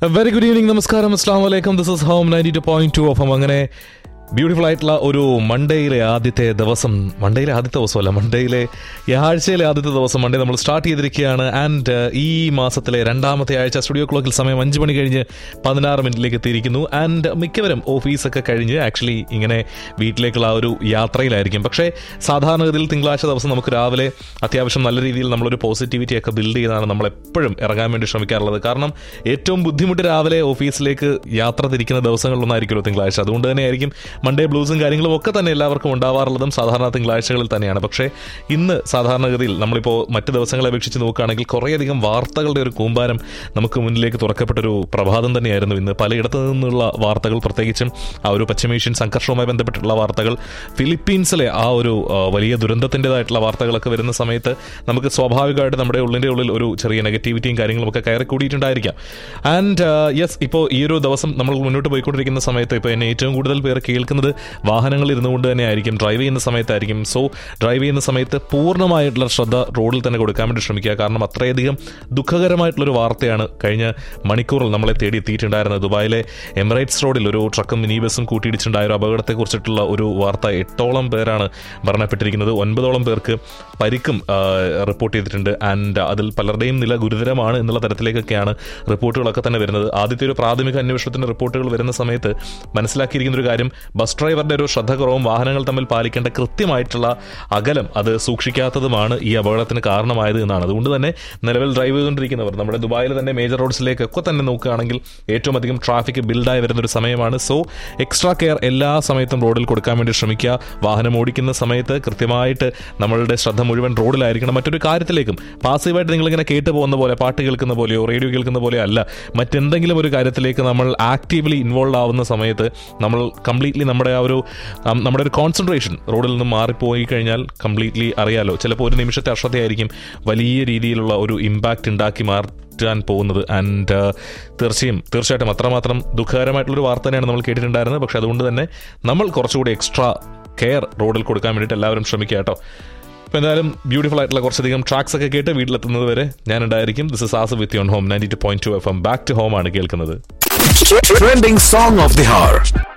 Very good evening നമസ്കാരം അസ്ലാം വലൈക്കും this is Home ninety two point two of അങ്ങനെ ബ്യൂട്ടിഫുൾ ആയിട്ടുള്ള ഒരു മൺഡേയിലെ ആദ്യത്തെ ദിവസം മൺഡേയിലെ ആദ്യത്തെ ദിവസമല്ല മൺഡേയിലെ ഈ ആഴ്ചയിലെ ആദ്യത്തെ ദിവസം മൺഡേ നമ്മൾ സ്റ്റാർട്ട് ചെയ്തിരിക്കുകയാണ് ആൻഡ് ഈ മാസത്തിലെ രണ്ടാമത്തെ ആഴ്ച സ്റ്റുഡിയോ ക്ലോക്കിൽ സമയം അഞ്ച് മണി കഴിഞ്ഞ് പതിനാറ് മിനിറ്റിലേക്ക് എത്തിയിരിക്കുന്നു ആൻഡ് മിക്കവരും ഓഫീസൊക്കെ കഴിഞ്ഞ് ആക്ച്വലി ഇങ്ങനെ വീട്ടിലേക്കുള്ള ആ ഒരു യാത്രയിലായിരിക്കും പക്ഷേ സാധാരണഗതിയിൽ തിങ്കളാഴ്ച ദിവസം നമുക്ക് രാവിലെ അത്യാവശ്യം നല്ല രീതിയിൽ നമ്മളൊരു പോസിറ്റിവിറ്റി ഒക്കെ ബിൽഡ് ചെയ്താണ് നമ്മൾ എപ്പോഴും ഇറങ്ങാൻ വേണ്ടി ശ്രമിക്കാറുള്ളത് കാരണം ഏറ്റവും ബുദ്ധിമുട്ട് രാവിലെ ഓഫീസിലേക്ക് യാത്ര തിരിക്കുന്ന ദിവസങ്ങളിലൊന്നായിരിക്കുമല്ലോ തിങ്കളാഴ്ച അതുകൊണ്ട് തന്നെ ആയിരിക്കും മൺഡേ ബ്ലൂസും കാര്യങ്ങളും ഒക്കെ തന്നെ എല്ലാവർക്കും ഉണ്ടാവാറുള്ളതും സാധാരണ തിങ്കളാഴ്ചകളിൽ തന്നെയാണ് പക്ഷേ ഇന്ന് സാധാരണഗതിയിൽ നമ്മളിപ്പോൾ മറ്റ് ദിവസങ്ങളെ അപേക്ഷിച്ച് നോക്കുകയാണെങ്കിൽ കുറേയധികം വാർത്തകളുടെ ഒരു കൂമ്പാരം നമുക്ക് മുന്നിലേക്ക് തുറക്കപ്പെട്ടൊരു പ്രഭാതം തന്നെയായിരുന്നു ഇന്ന് പലയിടത്തു നിന്നുള്ള വാർത്തകൾ പ്രത്യേകിച്ചും ആ ഒരു പശ്ചിമേഷ്യൻ സംഘർഷവുമായി ബന്ധപ്പെട്ടിട്ടുള്ള വാർത്തകൾ ഫിലിപ്പീൻസിലെ ആ ഒരു ആ, വലിയ ദുരന്തത്തിൻ്റെതായിട്ടുള്ള വാർത്തകളൊക്കെ വരുന്ന സമയത്ത് നമുക്ക് സ്വാഭാവികമായിട്ട് നമ്മുടെ ഉള്ളിൻ്റെ ഉള്ളിൽ ഒരു ചെറിയ നെഗറ്റിവിറ്റിയും കാര്യങ്ങളും ഒക്കെ കയറി കൂടിയിട്ടുണ്ടായിരിക്കാം ആൻഡ് യെസ് ഇപ്പോൾ ഈ ഒരു ദിവസം നമ്മൾ മുന്നോട്ട് പോയിക്കൊണ്ടിരിക്കുന്ന സമയത്ത് ഇപ്പോൾ എന്നെ ഏറ്റവും കൂടുതൽ പേർ കേൾക്കുന്നത് വാഹനങ്ങളിൽ ഇരുന്നുകൊണ്ട് തന്നെ ആയിരിക്കും ഡ്രൈവ് ചെയ്യുന്ന സമയത്തായിരിക്കും സോ ഡ്രൈവ് ചെയ്യുന്ന സമയത്ത് പൂർണ്ണമായിട്ടുള്ള ശ്രദ്ധ റോഡിൽ തന്നെ കൊടുക്കാൻ വേണ്ടി ശ്രമിക്കുക കാരണം അത്രയധികം ദുഃഖകരമായിട്ടുള്ളൊരു വാർത്തയാണ് കഴിഞ്ഞ മണിക്കൂറിൽ നമ്മളെ തേടി എത്തിയിട്ടുണ്ടായിരുന്നത് ദുബായിലെ എമിറേറ്റ്സ് റോഡിൽ ഒരു ട്രക്കും മിനി ബസും കൂട്ടിയിടിച്ചിട്ടുണ്ടായ ഒരു അപകടത്തെക്കുറിച്ചിട്ടുള്ള ഒരു വാർത്ത എട്ടോളം പേരാണ് മരണപ്പെട്ടിരിക്കുന്നത് ഒൻപതോളം പേർക്ക് പരിക്കും ആ, റിപ്പോർട്ട് ചെയ്തിട്ടുണ്ട് ആൻഡ് അതിൽ പലരുടെയും നില ഗുരുതരമാണ് എന്നുള്ള തരത്തിലേക്കൊക്കെയാണ് റിപ്പോർട്ടുകളൊക്കെ തന്നെ വരുന്നത് ആദ്യത്തെ ഒരു പ്രാഥമിക അന്വേഷണത്തിന്റെ റിപ്പോർട്ടുകൾ വരുന്ന സമയത്ത് മനസ്സിലാക്കിയിരിക്കുന്ന ഒരു കാര്യം ബസ് ഡ്രൈവറുടെ ഒരു ശ്രദ്ധ കുറവും വാഹനങ്ങൾ തമ്മിൽ പാലിക്കേണ്ട കൃത്യമായിട്ടുള്ള അകലം അത് സൂക്ഷിക്കാത്തതുമാണ് ഈ അപകടത്തിന് കാരണമായത് എന്നാണ് അതുകൊണ്ട് തന്നെ നിലവിൽ ഡ്രൈവ് ചെയ്തുകൊണ്ടിരിക്കുന്നവർ നമ്മുടെ ദുബായിൽ തന്നെ മേജർ റോഡ്സിലേക്കൊക്കെ തന്നെ നോക്കുകയാണെങ്കിൽ ഏറ്റവും അധികം ട്രാഫിക് ബിൽഡായി വരുന്ന ഒരു സമയമാണ് സോ എക്സ്ട്രാ കെയർ എല്ലാ സമയത്തും റോഡിൽ കൊടുക്കാൻ വേണ്ടി ശ്രമിക്കുക വാഹനം ഓടിക്കുന്ന സമയത്ത് കൃത്യമായിട്ട് നമ്മളുടെ ശ്രദ്ധ മുഴുവൻ റോഡിലായിരിക്കണം മറ്റൊരു കാര്യത്തിലേക്കും പാസീവായിട്ട് നിങ്ങളിങ്ങനെ കേട്ട് പോകുന്ന പോലെ പാട്ട് കേൾക്കുന്ന പോലെയോ റേഡിയോ കേൾക്കുന്ന പോലെയോ അല്ല മറ്റെന്തെങ്കിലും ഒരു കാര്യത്തിലേക്ക് നമ്മൾ ആക്റ്റീവ്ലി ഇൻവോൾവ് ആവുന്ന സമയത്ത് നമ്മൾ കംപ്ലീറ്റ്ലി നമ്മുടെ ആ ഒരു ഉം, നമ്മുടെ ഒരു കോൺസെൻട്രേഷൻ റോഡിൽ നിന്ന് മാറിപ്പോയി കഴിഞ്ഞാൽ കംപ്ലീറ്റ്ലി അറിയാലോ ചിലപ്പോൾ ഒരു നിമിഷത്തെ അശ്രദ്ധയായിരിക്കും വലിയ രീതിയിലുള്ള ഒരു ഇമ്പാക്റ്റ് ഉണ്ടാക്കി മാറ്റാൻ പോകുന്നത് ആൻഡ് തീർച്ചയായും തീർച്ചയായിട്ടും അത്രമാത്രം ദുഃഖകരമായിട്ടുള്ളൊരു വാർത്ത തന്നെയാണ് നമ്മൾ കേട്ടിട്ടുണ്ടായിരുന്നത് പക്ഷെ അതുകൊണ്ട് തന്നെ നമ്മൾ കുറച്ചുകൂടി എക്സ്ട്രാ കെയർ റോഡിൽ കൊടുക്കാൻ വേണ്ടിയിട്ട് എല്ലാവരും ശ്രമിക്കുക കേട്ടോ അപ്പോൾ എന്തായാലും ബ്യൂട്ടിഫുൾ ആയിട്ടുള്ള കുറച്ചധികം ട്രാക്സ് ഒക്കെ കേട്ട് വീട്ടിലെത്തുന്നത് വരെ ഞാൻ ഉണ്ടായിരിക്കും ദിസ് ഇസ് ആസ് വിത്ത് യോൺ Home ninety two point two F M back to home ആണ് കേൾക്കുന്നത് Trending song of the hour.